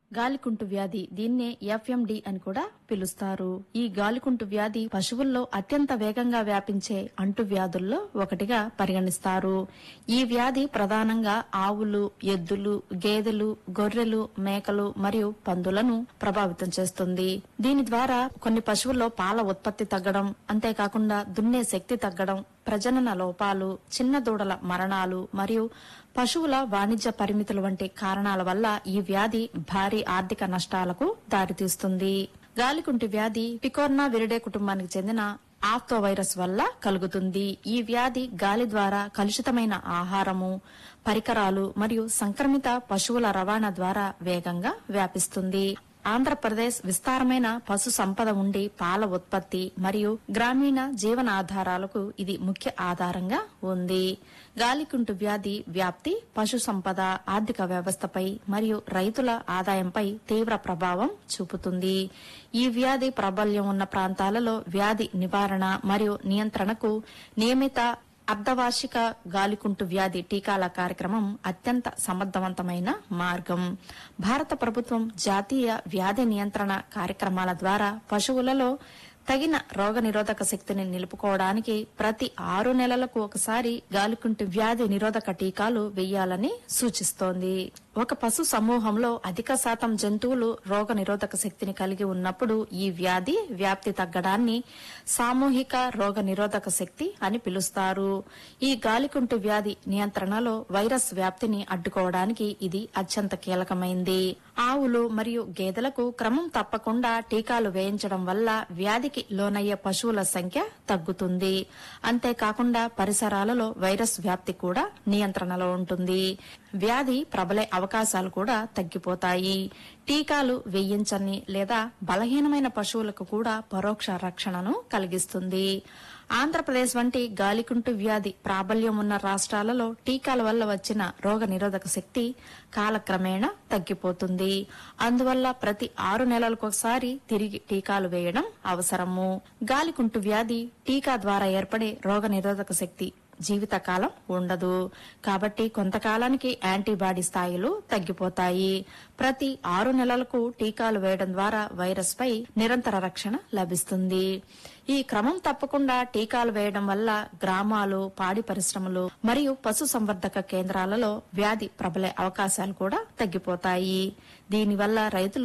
గాలికుంటు వ్యాధి దీన్నే ఎఫ్ఎండి అని కూడా పిలుస్తారు ఈ గాలికుంటు వ్యాధి పశువుల్లో అత్యంత వేగంగా వ్యాపించే అంటు వ్యాధుల్లో ఒకటిగా పరిగణిస్తారు ఈ వ్యాధి ప్రధానంగా ఆవులు ఎద్దులు గేదెలు గొర్రెలు మేకలు మరియు పందులను ప్రభావితం చేస్తుంది దీని ద్వారా కొన్ని పశువుల్లో పాల ఉత్పత్తి తగ్గడం అంతేకాకుండా దున్నే శక్తి తగ్గడం ప్రజనన లోపాలు చిన్న దూడల మరణాలు మరియు పశువుల వాణిజ్య పరిమితుల వంటి కారణాల వల్ల ఈ వ్యాధి భారీ ఆర్థిక నష్టాలకు దారితీస్తుంది గాలికుంటి వ్యాధి పికోర్నా విరిడే కుటుంబానికి చెందిన ఆఫ్తో వైరస్ వల్ల కలుగుతుంది ఈ వ్యాధి గాలి ద్వారా కలుషితమైన ఆహారము పరికరాలు మరియు సంక్రమిత పశువుల రవాణా ద్వారా వేగంగా వ్యాపిస్తుంది ఆంధ్రప్రదేశ్ విస్తారమైన పశు సంపద ఉండి పాల ఉత్పత్తి మరియు గ్రామీణ జీవనాధారాలకు ఇది ముఖ్య ఆధారంగా ఉంది గాలికుంటు వ్యాధి వ్యాప్తి పశు సంపద ఆర్థిక వ్యవస్థపై మరియు రైతుల ఆదాయంపై తీవ్ర ప్రభావం చూపుతుంది ఈ వ్యాధి ప్రాబల్యం ఉన్న ప్రాంతాలలో వ్యాధి నివారణ మరియు నియంత్రణకు నియమిత అర్ధవార్షిక గాలికుంటు వ్యాధి టీకాల కార్యక్రమం అత్యంత సమర్థవంతమైన మార్గం భారత ప్రభుత్వం జాతీయ వ్యాధి నియంత్రణ కార్యక్రమాల ద్వారా పశువులలో తగిన రోగనిరోధక శక్తిని నిలుపుకోవడానికి ప్రతి ఆరు నెలలకు ఒకసారి గాలికుంటు వ్యాధి నిరోధక టీకాలు వేయాలని సూచిస్తోంది ఒక పశు సమూహంలో అధిక శాతం జంతువులు రోగ నిరోధక శక్తిని కలిగి ఉన్నప్పుడు ఈ వ్యాధి వ్యాప్తి తగ్గడాన్ని సామూహిక రోగ నిరోధక శక్తి అని పిలుస్తారు ఈ గాలికుంటు వ్యాధి నియంత్రణలో వైరస్ వ్యాప్తిని అడ్డుకోవడానికి ఇది అత్యంత కీలకమైంది ఆవులు మరియు గేదెలకు క్రమం తప్పకుండా టీకాలు వేయించడం వల్ల వ్యాధికి లోనయ్యే పశువుల సంఖ్య తగ్గుతుంది అంతేకాకుండా పరిసరాలలో వైరస్ వ్యాప్తి కూడా నియంత్రణలో ఉంటుంది వ్యాధి ప్రబలే అవకాశాలు కూడా తగ్గిపోతాయి టీకాలు వేయించని లేదా బలహీనమైన పశువులకు కూడా పరోక్ష రక్షణను కలిగిస్తుంది ఆంధ్రప్రదేశ్ వంటి గాలికుంటు వ్యాధి ప్రాబల్యం ఉన్న రాష్ట్రాలలో టీకాల వల్ల వచ్చిన రోగ నిరోధక శక్తి కాలక్రమేణా తగ్గిపోతుంది అందువల్ల ప్రతి ఆరు నెలలకొకసారి తిరిగి టీకాలు వేయడం అవసరము గాలికుంటు వ్యాధి టీకా ద్వారా ఏర్పడే రోగ నిరోధక శక్తి జీవితకాలం ఉండదు కాబట్టి కొంతకాలానికి యాంటీబాడీ స్థాయిలు తగ్గిపోతాయి ప్రతి ఆరు నెలలకు టీకాలు వేయడం ద్వారా వైరస్ పై నిరంతర రక్షణ లభిస్తుంది ఈ క్రమం తప్పకుండా టీకాలు వేయడం వల్ల గ్రామాలు పాడి పరిశ్రమలు మరియు పశు సంవర్ధక కేంద్రాలలో వ్యాధి ప్రబలే అవకాశాలు కూడా తగ్గిపోతాయి దీనివల్ల రైతులు